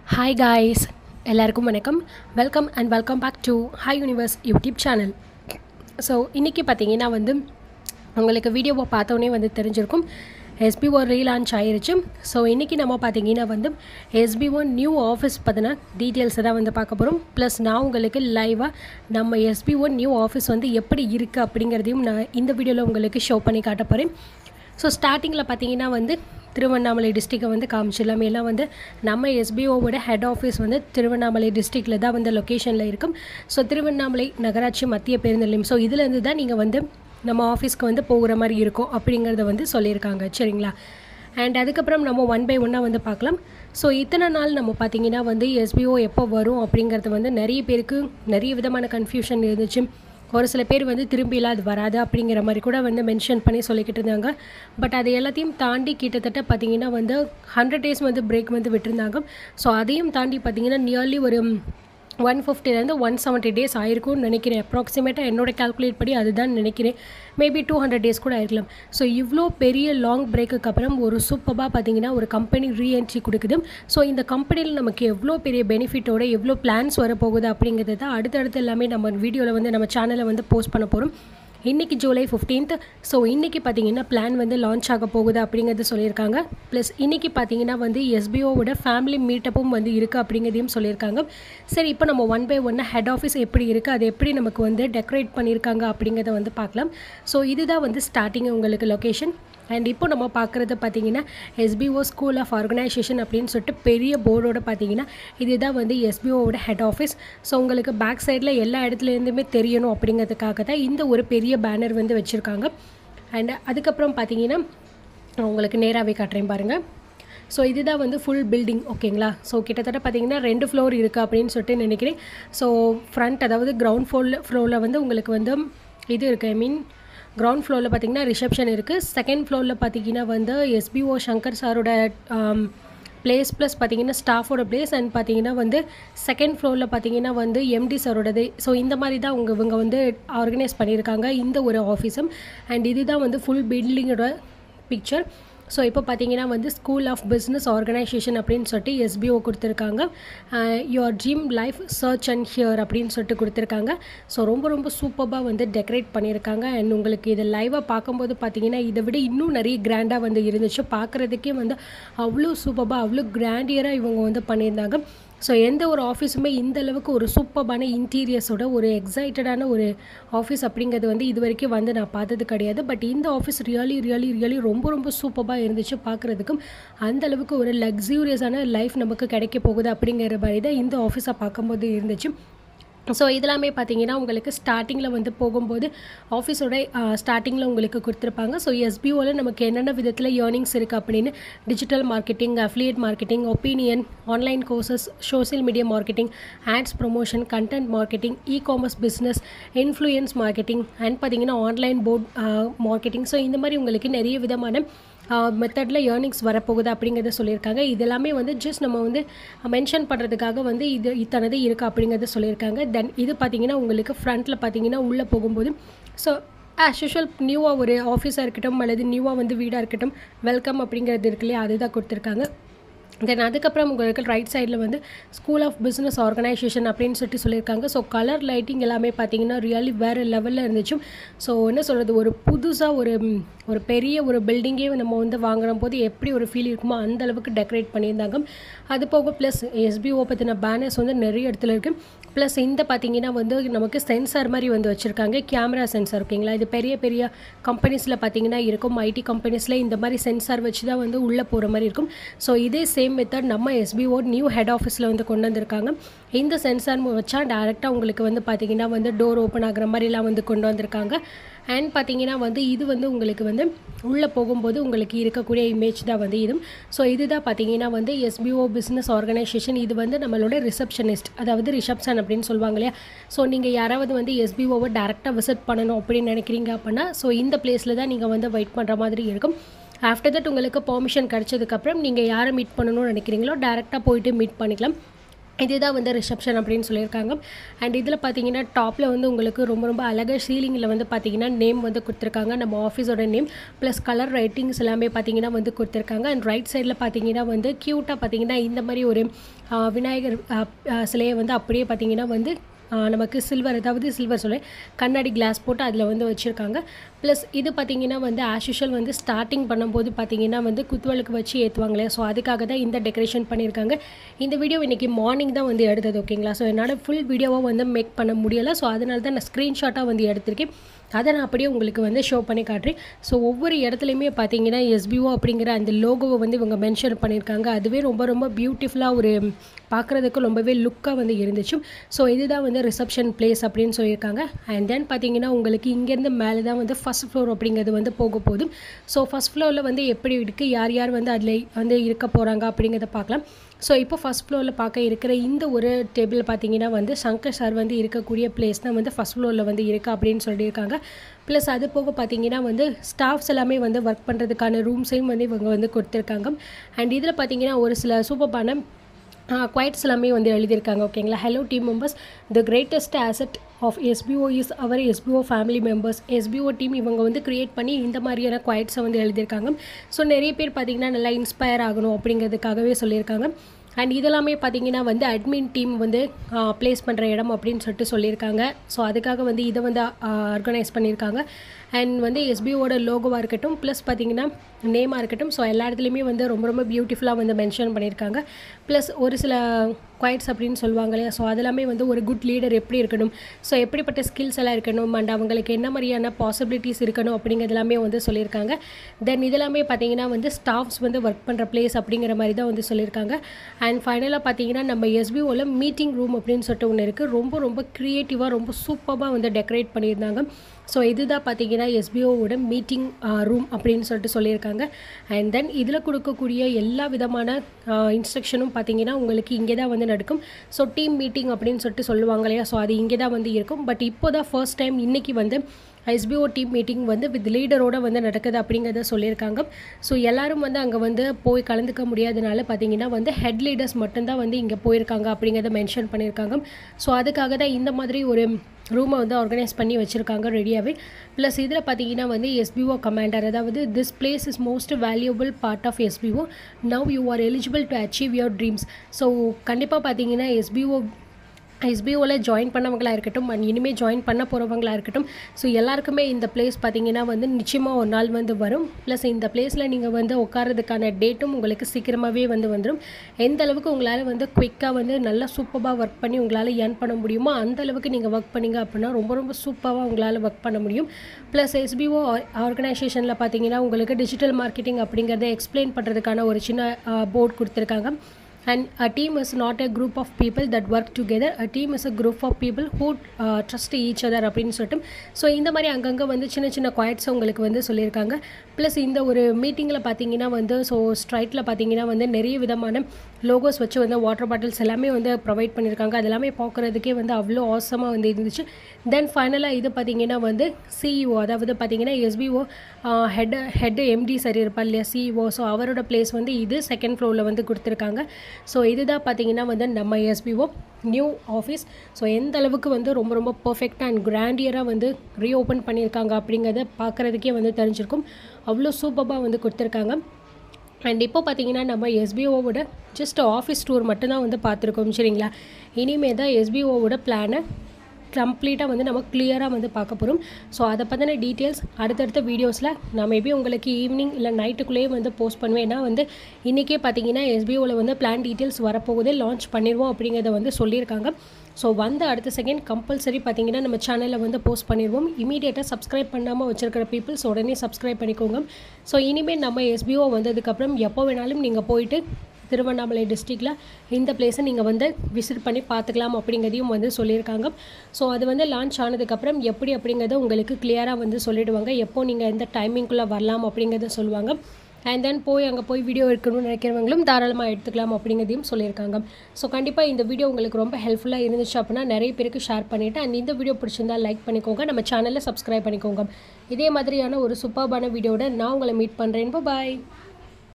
hi guys எல்லாருக்கும் வணக்கம் welcome and welcome back to hi universe YouTube channel so இன்றைக்கி பார்த்தீங்கன்னா வந்து உங்களுக்கு வீடியோவை பார்த்தோன்னே வந்து தெரிஞ்சிருக்கும் எஸ்பிஓ ரீலான்ச் ஆயிருச்சு ஸோ இன்றைக்கி நம்ம பார்த்தீங்கன்னா வந்து எஸ்பிஓ நியூ ஆஃபீஸ் பற்றின டீட்டெயில்ஸை தான் வந்து பார்க்க போகிறோம் ப்ளஸ் நான் உங்களுக்கு லைவாக நம்ம எஸ்பிஓ நியூ ஆஃபீஸ் வந்து எப்படி இருக்குது அப்படிங்கிறதையும் நான் இந்த வீடியோவில் உங்களுக்கு ஷோ பண்ணி காட்ட போகிறேன் ஸோ ஸ்டார்டிங்கில் பார்த்தீங்கன்னா வந்து திருவண்ணாமலை டிஸ்ட்ரிக்டை வந்து காமிச்சிடலாம் ஏன்னா வந்து நம்ம எஸ்பிஓவோட ஹெட் ஆஃபீஸ் வந்து திருவண்ணாமலை டிஸ்ட்ரிக்டில் தான் வந்து லொக்கேஷனில் இருக்கும் ஸோ திருவண்ணாமலை நகராட்சி மத்திய பேருந்து நிலையம் ஸோ இதுலேருந்து தான் நீங்கள் வந்து நம்ம ஆஃபீஸ்க்கு வந்து போகிற மாதிரி இருக்கும் அப்படிங்கிறத வந்து சொல்லியிருக்காங்க சரிங்களா அண்ட் அதுக்கப்புறம் நம்ம ஒன் பை ஒன்னாக வந்து பார்க்கலாம் ஸோ இத்தனை நாள் நம்ம பார்த்தீங்கன்னா வந்து எஸ்பிஓ எப்போ வரும் அப்படிங்கிறது வந்து நிறைய பேருக்கு நிறைய விதமான கன்ஃபியூஷன் இருந்துச்சு ஒரு சில பேர் வந்து திரும்பிலாம் அது வராது அப்படிங்கிற மாதிரி கூட வந்து மென்ஷன் பண்ணி சொல்லிக்கிட்டு இருந்தாங்க பட் அது எல்லாத்தையும் தாண்டி கிட்டத்தட்ட பார்த்தீங்கன்னா வந்து ஹண்ட்ரட் டேஸ் வந்து பிரேக் வந்து விட்டுருந்தாங்க ஸோ அதையும் தாண்டி பார்த்தீங்கன்னா நியர்லி ஒரு ஒன் ஃபிஃப்டிலேருந்து ஒன் செவன்ட்டி டேஸ் ஆயிருக்கும்னு நினைக்கிறேன் அப்ராக்சிமேட்டாக என்னோட கால்குலேட் படி அதுதான் நினைக்கிறேன் மேபி டூ ஹண்ட்ரட் டேஸ் கூட ஆயிருக்கலாம் ஸோ இவ்வளோ பெரிய லாங் பிரேக்குக்கு அப்புறம் ஒரு சூப்பராக பார்த்தீங்கன்னா ஒரு கம்பெனி ரீஎன்ட்ரி கொடுக்குது ஸோ இந்த கம்பெனியில் நமக்கு எவ்வளோ பெரிய பெனிஃபிட்டோட எவ்வளோ பிளான்ஸ் வரப்போகுது அப்படிங்கிறது தான் அடுத்தடுத்து எல்லாமே நம்ம வீடியோவில் வந்து நம்ம சேனலில் வந்து போஸ்ட் பண்ண போகிறோம் இன்றைக்கி ஜூலை ஃபிஃப்டீன்த் ஸோ இன்றைக்கி பார்த்தீங்கன்னா பிளான் வந்து லான்ச் ஆக போகுது அப்படிங்கிறது சொல்லியிருக்காங்க ப்ளஸ் இன்றைக்கி பார்த்தீங்கன்னா வந்து எஸ்பிஓவோட ஃபேமிலி மீட்டப்பும் வந்து இருக்குது அப்படிங்கிறதையும் சொல்லியிருக்காங்க சரி இப்போ நம்ம ஒன் பை ஒன்னாக ஹெட் ஆஃபீஸ் எப்படி இருக்குது அது எப்படி நமக்கு வந்து டெக்கரேட் பண்ணியிருக்காங்க அப்படிங்கிறத வந்து பார்க்கலாம் ஸோ இதுதான் வந்து ஸ்டார்டிங் உங்களுக்கு லொக்கேஷன் அண்ட் இப்போ நம்ம பார்க்குறது பார்த்தீங்கன்னா எஸ்பிஓ ஸ்கூல் ஆஃப் ஆர்கனைசேஷன் அப்படின்னு சொல்லிட்டு பெரிய போர்டோட பார்த்தீங்கன்னா இதுதான் வந்து எஸ்பிஓவோட ஹெட் ஆஃபீஸ் ஸோ உங்களுக்கு பேக் சைடில் எல்லா இடத்துலேருந்துமே தெரியணும் அப்படிங்கிறதுக்காக தான் இந்த ஒரு பெரிய பேனர் வந்து வச்சுருக்காங்க அண்ட் அதுக்கப்புறம் பார்த்தீங்கன்னா உங்களுக்கு நேராகவே காட்டுறேன் பாருங்கள் ஸோ இதுதான் வந்து ஃபுல் பில்டிங் ஓகேங்களா ஸோ கிட்டத்தட்ட பார்த்தீங்கன்னா ரெண்டு ஃப்ளோர் இருக்குது அப்படின்னு சொல்லிட்டு நினைக்கிறேன் ஸோ ஃப்ரண்ட் அதாவது கிரவுண்ட் ஃப்ளோரில் ஃப்ளோரில் வந்து உங்களுக்கு வந்து இது இருக்குது ஐ மீன் கிரவுண்ட் ஃப்ளோரில் பார்த்தீங்கன்னா ரிசப்ஷன் இருக்குது செகண்ட் ஃப்ளோரில் பார்த்தீங்கன்னா வந்து எஸ்பிஓ சங்கர் சாரோட பிளேஸ் ப்ளஸ் பார்த்தீங்கன்னா ஸ்டாஃபோட பிளேஸ் அண்ட் பார்த்தீங்கன்னா வந்து செகண்ட் ஃப்ளோரில் பார்த்தீங்கன்னா வந்து எம்டி சாரோடது ஸோ இந்த மாதிரி தான் அவங்க இவங்க வந்து ஆர்கனைஸ் பண்ணியிருக்காங்க இந்த ஒரு ஆஃபீஸும் அண்ட் இதுதான் வந்து ஃபுல் பில்டிங்கோட பிக்சர் ஸோ இப்போ பார்த்தீங்கன்னா வந்து ஸ்கூல் ஆஃப் பிஸ்னஸ் ஆர்கனைசேஷன் அப்படின்னு சொல்லிட்டு எஸ்பிஓ கொடுத்துருக்காங்க your dream life search and here அப்படின்னு சொல்லிட்டு கொடுத்துருக்காங்க ஸோ ரொம்ப ரொம்ப சூப்பராக வந்து டெக்கரேட் பண்ணியிருக்காங்க அண்ட் உங்களுக்கு இதை லைவாக பார்க்கும்போது பார்த்தீங்கன்னா இதை விட இன்னும் நிறைய கிராண்டாக வந்து இருந்துச்சு பார்க்குறதுக்கே வந்து அவ்வளோ சூப்பராக அவ்வளோ கிராண்டியராக இவங்க வந்து பண்ணியிருந்தாங்க ஸோ எந்த ஒரு ஆஃபீஸுமே இந்த அளவுக்கு ஒரு சூப்பரான இன்டீரியர்ஸோட ஒரு எக்ஸைட்டடான ஒரு ஆஃபீஸ் அப்படிங்கிறது வந்து இது வரைக்கும் வந்து நான் பார்த்தது கிடையாது பட் இந்த ஆஃபீஸ் ரியலி ரியலி ரியலி ரொம்ப ரொம்ப சூப்பராக இருந்துச்சு பார்க்குறதுக்கும் அந்த அளவுக்கு ஒரு லக்ஸூரியஸான லைஃப் நமக்கு கிடைக்க போகுது அப்படிங்கிற மாதிரி தான் இந்த ஆஃபீஸை பார்க்கும்போது இருந்துச்சு ஸோ இதெல்லாமே பார்த்தீங்கன்னா உங்களுக்கு ஸ்டார்டிங்கில் வந்து போகும்போது ஆஃபீஸோட ஸ்டார்டிங்கில் உங்களுக்கு கொடுத்துருப்பாங்க ஸோ எஸ்பிஓவில் நமக்கு என்னென்ன விதத்தில் ஏர்னிங்ஸ் இருக்குது அப்படின்னு digital marketing affiliate marketing opinion online courses social media marketing ads promotion content marketing e commerce business influence marketing and பார்த்தீங்கன்னா ஆன்லைன் போர்ட் மார்க்கெட்டிங் ஸோ இந்த மாதிரி உங்களுக்கு நிறைய விதமான மெத்தடில் ஏர்னிங்ஸ் வரப்போகுது அப்படிங்கிறத சொல்லியிருக்காங்க இதெல்லாமே வந்து ஜஸ்ட் நம்ம வந்து மென்ஷன் பண்ணுறதுக்காக வந்து இது இத்தனது இருக்குது அப்படிங்கிறத சொல்லியிருக்காங்க தென் இது பார்த்தீங்கன்னா உங்களுக்கு ஃப்ரண்ட்டில் பார்த்தீங்கன்னா உள்ளே போகும்போது ஸோ ஆஸ் யூஷுவல் நியூவாக ஒரு ஆஃபீஸாக இருக்கட்டும் அல்லது நியூவாக வந்து வீடாக இருக்கட்டும் வெல்கம் அப்படிங்கிறது இருக்கு இல்லையா அதுதான் கொடுத்துருக்காங்க தென் அதுக்கப்புறம் உங்களுக்கு ரைட் சைடில் வந்து ஸ்கூல் ஆஃப் பிஸ்னஸ் ஆர்கனைசேஷன் அப்படின்னு சொல்லிட்டு சொல்லியிருக்காங்க ஸோ கலர் லைட்டிங் எல்லாமே பார்த்தீங்கன்னா ரியலி வேறு லெவலில் இருந்துச்சு ஸோ என்ன சொல்கிறது ஒரு புதுசாக ஒரு ஒரு பெரிய ஒரு பில்டிங்கே நம்ம வந்து வாங்கின போது எப்படி ஒரு ஃபீல் இருக்குமோ அந்த அளவுக்கு டெக்கரேட் பண்ணியிருந்தாங்க அது போக ப்ளஸ் எஸ்பிஓ பற்றின பேனர்ஸ் வந்து நிறைய இடத்துல இருக்குது ப்ளஸ் இந்த பார்த்தீங்கன்னா வந்து நமக்கு சென்சார் மாதிரி வந்து வச்சுருக்காங்க கேமரா சென்சார் ஓகேங்களா இது பெரிய பெரிய கம்பெனிஸில் பார்த்தீங்கன்னா இருக்கும் ஐடி கம்பெனிஸில் இந்த மாதிரி சென்சார் வச்சு தான் வந்து உள்ளே போகிற மாதிரி இருக்கும் ஸோ இதே சேம் மெத்தட் நம்ம எஸ்பிஓ நியூ ஹெட் ஆஃபீஸில் வந்து கொண்டு வந்திருக்காங்க இந்த சென்சார் வச்சா டேரெக்டாக உங்களுக்கு வந்து பார்த்தீங்கன்னா வந்து டோர் ஓப்பன் ஆகிற மாதிரிலாம் வந்து கொண்டு வந்திருக்காங்க அண்ட் பார்த்தீங்கன்னா வந்து இது வந்து உங்களுக்கு வந்து உள்ளே போகும்போது உங்களுக்கு இருக்கக்கூடிய இமேஜ் தான் வந்து இது ஸோ இதுதான் பார்த்தீங்கன்னா வந்து எஸ்பிஓ பிஸ்னஸ் ஆர்கனைசேஷன் இது வந்து நம்மளோட ரிசப்ஷனிஸ்ட் அதாவது ரிசப்ஷன் அப்படின்னு சொல்லுவாங்க இல்லையா ஸோ நீங்கள் யாராவது வந்து எஸ்பிஓவை டேரெக்டாக விசிட் பண்ணணும் அப்படின்னு நினைக்கிறீங்க அப்படின்னா ஸோ இந்த பிளேஸில் தான் நீங்கள் வந்து வெயிட் பண்ணுற மாதிரி இருக்கும் ஆஃப்டர் தட் உங்களுக்கு பெர்மிஷன் கிடச்சதுக்கப்புறம் நீங்கள் யாரை மீட் பண்ணணும்னு நினைக்கிறீங்களோ டேரெக்டாக போயிட்டு மீட் பண்ணிக்கலாம் இதுதான் வந்து ரிசப்ஷன் அப்படின்னு சொல்லியிருக்காங்க அண்ட் இதில் பார்த்தீங்கன்னா டாப்பில் வந்து உங்களுக்கு ரொம்ப ரொம்ப அழகாக சீலிங்கில் வந்து பார்த்தீங்கன்னா நேம் வந்து கொடுத்துருக்காங்க நம்ம ஆஃபீஸோட நேம் ப்ளஸ் கலர் ரைட்டிங்ஸ் எல்லாமே பார்த்தீங்கன்னா வந்து கொடுத்துருக்காங்க அண்ட் ரைட் சைடில் பார்த்தீங்கன்னா வந்து க்யூட்டாக பார்த்தீங்கன்னா இந்த மாதிரி ஒரு ஆ, விநாயகர் ஆ, ஆ, சிலையை வந்து அப்படியே பார்த்தீங்கன்னா வந்து ஆ, நமக்கு சில்வர் அதாவது சில்வர் சொல்ல கண்ணாடி கிளாஸ் போட்டு அதில் வந்து வச்சுருக்காங்க ப்ளஸ் இது பார்த்தீங்கன்னா வந்து ஆஸ் யூஷுவல் வந்து ஸ்டார்டிங் பண்ணும்போது பார்த்தீங்கன்னா வந்து குத்துவலுக்கு வச்சு ஏற்றுவாங்களே ஸோ அதுக்காக தான் இந்த டெக்கரேஷன் பண்ணியிருக்காங்க இந்த வீடியோ இன்றைக்கி மார்னிங் தான் வந்து எடுத்தது ஓகேங்களா ஸோ என்னால் ஃபுல் வீடியோவாக வந்து மேக் பண்ண முடியலை ஸோ அதனால தான் நான் ஸ்க்ரீன்ஷாட்டாக வந்து எடுத்திருக்கேன் அதை நான் அப்படியே உங்களுக்கு வந்து ஷோ பண்ணி காட்டுறேன் ஸோ ஒவ்வொரு இடத்துலையுமே பார்த்தீங்கன்னா எஸ்பிஓ அப்படிங்கிற அந்த லோகோவை வந்து இவங்க மென்ஷன் பண்ணியிருக்காங்க அதுவே ரொம்ப ரொம்ப பியூட்டிஃபுல்லாக ஒரு பார்க்குறதுக்கு ரொம்பவே லுக்காக வந்து இருந்துச்சு ஸோ இதுதான் வந்து ரிசப்ஷன் பிளேஸ் அப்படின்னு சொல்லியிருக்காங்க அண்ட் தென் பார்த்தீங்கன்னா உங்களுக்கு இங்கேருந்து மேலே தான் வந்து ஃபஸ்ட் ஃப்ளோர் அப்படிங்கிறது வந்து போக போகுது ஸோ ஃபஸ்ட் ஃப்ளோரில் வந்து எப்படி இருக்குது யார் யார் வந்து அதில் வந்து இருக்க போகிறாங்க அப்படிங்கிறத பார்க்கலாம் ஸோ இப்போ ஃபஸ்ட் ஃப்ளோரில் பார்க்க இருக்கிற இந்த ஒரு டேபிள் பார்த்தீங்கன்னா வந்து சங்கர் சார் வந்து இருக்கக்கூடிய பிளேஸ் தான் வந்து ஃபஸ்ட் ஃப்ளோரில் வந்து இருக்குது அப்படின்னு சொல்லியிருக்காங்க ப்ளஸ் அது போக பார்த்தீங்கன்னா வந்து ஸ்டாஃப்ஸ் எல்லாமே வந்து ஒர்க் பண்ணுறதுக்கான ரூம்ஸையும் வந்து இவங்க வந்து கொடுத்துருக்காங்க அண்ட் இதில் பார்த்தீங்கன்னா ஒரு சில சூப்பர்பான குவைட்ஸ் எல்லாமே வந்து எழுதியிருக்காங்க ஓகேங்களா hello team members the greatest asset of SPO is our SPO family members SPO team இவங்க வந்து க்ரியேட் பண்ணி இந்த மாதிரியான குவைட்ஸை வந்து எழுதியிருக்காங்க ஸோ நிறைய பேர் பார்த்தீங்கன்னா நல்லா இன்ஸ்பயர் ஆகணும் அப்படிங்கிறதுக்காகவே சொல்லியிருக்காங்க அண்ட் இதெல்லாமே பார்த்தீங்கன்னா வந்து அட்மின் டீம் வந்து ப்ளேஸ் பண்ணுற இடம் அப்படின்னு சொல்லிட்டு சொல்லியிருக்காங்க ஸோ அதுக்காக வந்து இதை வந்து ஆர்கனைஸ் பண்ணியிருக்காங்க அண்ட் வந்து எஸ்பிஓட லோகோவாக இருக்கட்டும் ப்ளஸ் பார்த்தீங்கன்னா நேமாக இருக்கட்டும் ஸோ எல்லா இடத்துலையுமே வந்து ரொம்ப ரொம்ப பியூட்டிஃபுல்லாக வந்து மென்ஷன் பண்ணியிருக்காங்க ப்ளஸ் ஒரு சில குவைட்ஸ் அப்படின்னு சொல்லுவாங்க இல்லையா ஸோ அதெல்லாமே வந்து ஒரு குட் லீடர் எப்படி இருக்கணும் ஸோ எப்படிப்பட்ட ஸ்கில்ஸ் எல்லாம் இருக்கணும் அண்ட் அவங்களுக்கு என்ன மாதிரியான பாசிபிலிட்டிஸ் இருக்கணும் அப்படிங்கிறது எல்லாமே வந்து சொல்லியிருக்காங்க தென் இதெல்லாமே பார்த்தீங்கன்னா வந்து ஸ்டாஃப்ஸ் வந்து ஒர்க் பண்ணுற பிளேஸ் அப்படிங்கிற மாதிரி தான் வந்து சொல்லியிருக்காங்க அண்ட் ஃபைனலாக பார்த்தீங்கன்னா நம்ம எஸ்பிஓவில் மீட்டிங் ரூம் அப்படின்னு சொல்லிட்டு ஒன்று இருக்குது ரொம்ப ரொம்ப க்ரியேட்டிவாக ரொம்ப சூப்பராக வந்து டெக்கரேட் பண்ணியிருந்தாங்க ஸோ இதுதான் பார்த்தீங்கன்னா எஸ்பிஓவோட மீட்டிங் ரூம் அப்படின்னு சொல்லிட்டு சொல்லியிருக்காங்க அண்ட் தென் இதில் கொடுக்கக்கூடிய எல்லா விதமான இன்ஸ்ட்ரக்ஷனும் பார்த்தீங்கன்னா உங்களுக்கு இங்கே தான் வந்து நடக்கும் ஸோ டீம் மீட்டிங் அப்படின்னு சொல்லிட்டு சொல்லுவாங்க இல்லையா ஸோ அது இங்கே தான் வந்து இருக்கும் பட் இப்போ தான் ஃபர்ஸ்ட் டைம் இன்றைக்கி வந்து எஸ்பிஓ டீம் மீட்டிங் வந்து வித் லீடரோட வந்து நடக்குது அப்படிங்கிறத சொல்லியிருக்காங்க ஸோ எல்லாரும் வந்து அங்கே வந்து போய் கலந்துக்க முடியாதனால பார்த்தீங்கன்னா வந்து ஹெட் லீடர்ஸ் மட்டும்தான் வந்து இங்கே போயிருக்காங்க அப்படிங்கிறத மென்ஷன் பண்ணியிருக்காங்க ஸோ அதுக்காக தான் இந்த மாதிரி ஒரு ரூமை வந்து ஆர்கனைஸ் பண்ணி வச்சுருக்காங்க ரெடியாகவே ப்ளஸ் இதில் பார்த்தீங்கன்னா வந்து எஸ்பிஓ கமாண்டர் அதாவது this place is most valuable part of SPO now you are eligible to achieve your dreams so கண்டிப்பாக பார்த்தீங்கன்னா எஸ்பிஓ எஸ்பிஓவில் ஜாயின் பண்ணவங்களா இருக்கட்டும் அண்ட் இனிமேல் ஜாயின் பண்ண போகிறவங்களா இருக்கட்டும் ஸோ எல்லாருக்குமே இந்த பிளேஸ் பார்த்தீங்கன்னா வந்து நிச்சயமாக ஒரு நாள் வந்து வரும் ப்ளஸ் இந்த பிளேஸில் நீங்கள் வந்து உட்காரதுக்கான டேட்டும் உங்களுக்கு சீக்கிரமாகவே வந்து வந்துடும் எந்த அளவுக்கு உங்களால் வந்து குயிக்காக வந்து நல்லா சூப்பராக ஒர்க் பண்ணி உங்களால் ஏர்ன் பண்ண முடியுமோ அந்த அளவுக்கு நீங்கள் ஒர்க் பண்ணீங்க அப்படின்னா ரொம்ப ரொம்ப சூப்பராக உங்களால் ஒர்க் பண்ண முடியும் ப்ளஸ் எஸ்பிஓ ஆர்கனைசேஷனில் பார்த்தீங்கன்னா உங்களுக்கு டிஜிட்டல் மார்க்கெட்டிங் அப்படிங்கிறத எக்ஸ்பிளைன் பண்ணுறதுக்கான ஒரு சின்ன போர்டு கொடுத்துருக்காங்க and a team is not a group of people that work together a team is a group of people who uh, trust each other அப்படின்னு சொல்லிட்டு ஸோ இந்த மாதிரி அங்கங்கே வந்து சின்ன சின்ன குவாய்ட்ஸ் உங்களுக்கு வந்து சொல்லியிருக்காங்க ப்ளஸ் இந்த ஒரு மீட்டிங்கில் பார்த்தீங்கன்னா வந்து ஸோ ஸ்ட்ரைட்டில் பார்த்தீங்கன்னா வந்து நிறைய விதமான லோகோஸ் வச்சு வந்து வாட்டர் பாட்டில்ஸ் எல்லாமே வந்து ப்ரொவைட் பண்ணியிருக்காங்க அது எல்லாமே பார்க்குறதுக்கே வந்து அவ்வளோ ஆசமாக வந்து இருந்துச்சு தென் ஃபைனலாக இது பார்த்தீங்கன்னா வந்து சிஇஓ அதாவது பார்த்தீங்கன்னா எஸ்பிஓ ஹெட் ஹெட் எம்டி சரி இருப்பா இல்லையா சிஇஓ ஸோ அவரோட பிளேஸ் வந்து இது செகண்ட் ஃப்ளோரில் வந்து கொடுத்துருக்காங்க ஸோ இதுதான் பார்த்தீங்கன்னா வந்து நம்ம எஸ்பிஓ நியூ ஆஃபீஸ் ஸோ எந்த அளவுக்கு வந்து ரொம்ப ரொம்ப பர்ஃபெக்டாக அண்ட் கிராண்டியராக வந்து ரீஓப்பன் பண்ணியிருக்காங்க அப்படிங்கிறத பார்க்குறதுக்கே வந்து தெரிஞ்சிருக்கும் அவ்வளோ சூப்பராக வந்து கொடுத்துருக்காங்க அண்ட் இப்போ பார்த்தீங்கன்னா நம்ம எஸ்பிஓவோட ஜஸ்ட் ஆஃபீஸ் டூர் மட்டும்தான் வந்து பார்த்துருக்கோம் சரிங்களா இனிமே தான் எஸ்பிஓவோட பிளானை கம்ப்ளீட்டாக வந்து நம்ம கிளியராக வந்து பார்க்க போகிறோம் ஸோ அதை பற்றின டீட்டெயில்ஸ் அடுத்தடுத்த வீடியோஸில் நான் மேபி உங்களுக்கு ஈவினிங் இல்லை நைட்டுக்குள்ளேயே வந்து போஸ்ட் பண்ணுவேன் ஏன்னா வந்து இன்றைக்கே பார்த்தீங்கன்னா எஸ்பிஓவில் வந்து பிளான் டீட்டெயில்ஸ் வரப்போகுது லான்ச் பண்ணிடுவோம் அப்படிங்கிறத வந்து சொல்லியிருக்காங்க ஸோ வந்த அடுத்த செகண்ட் கம்பல்சரி பார்த்தீங்கன்னா நம்ம சேனலில் வந்து போஸ்ட் பண்ணிடுவோம் இமீடியட்டாக சப்ஸ்கிரைப் பண்ணாமல் வச்சிருக்கிற பீப்புள்ஸ் உடனே சப்ஸ்கிரைப் பண்ணிக்கோங்க ஸோ இனிமேல் நம்ம எஸ்பிஓ வந்ததுக்கப்புறம் எப்போ வேணாலும் நீங்கள் போயிட்டு திருவண்ணாமலை டிஸ்ட்ரிக்டில் இந்த பிளேஸை நீங்கள் வந்து விசிட் பண்ணி பார்த்துக்கலாம் அப்படிங்கிறதையும் வந்து சொல்லியிருக்காங்க ஸோ அது வந்து லான்ச் ஆனதுக்கப்புறம் எப்படி அப்படிங்கிறத உங்களுக்கு கிளியராக வந்து சொல்லிடுவாங்க எப்போ நீங்கள் எந்த டைமிங்குள்ளே வரலாம் அப்படிங்கிறத சொல்லுவாங்க அண்ட் தென் போய் அங்கே போய் வீடியோ எடுக்கணும்னு நினைக்கிறவங்களும் தாராளமாக எடுத்துக்கலாம் அப்படிங்கிறதையும் சொல்லியிருக்காங்க ஸோ கண்டிப்பாக இந்த வீடியோ உங்களுக்கு ரொம்ப ஹெல்ப்ஃபுல்லாக இருந்துச்சு அப்படின்னா நிறைய பேருக்கு ஷேர் பண்ணிவிட்டு அண்ட் இந்த வீடியோ பிடிச்சிருந்தா லைக் பண்ணிக்கோங்க நம்ம சேனலில் சப்ஸ்கிரைப் பண்ணிக்கோங்க இதே மாதிரியான ஒரு சூப்பர்பான வீடியோட நான் உங்களை மீட் பண்ணுறேன் பாய்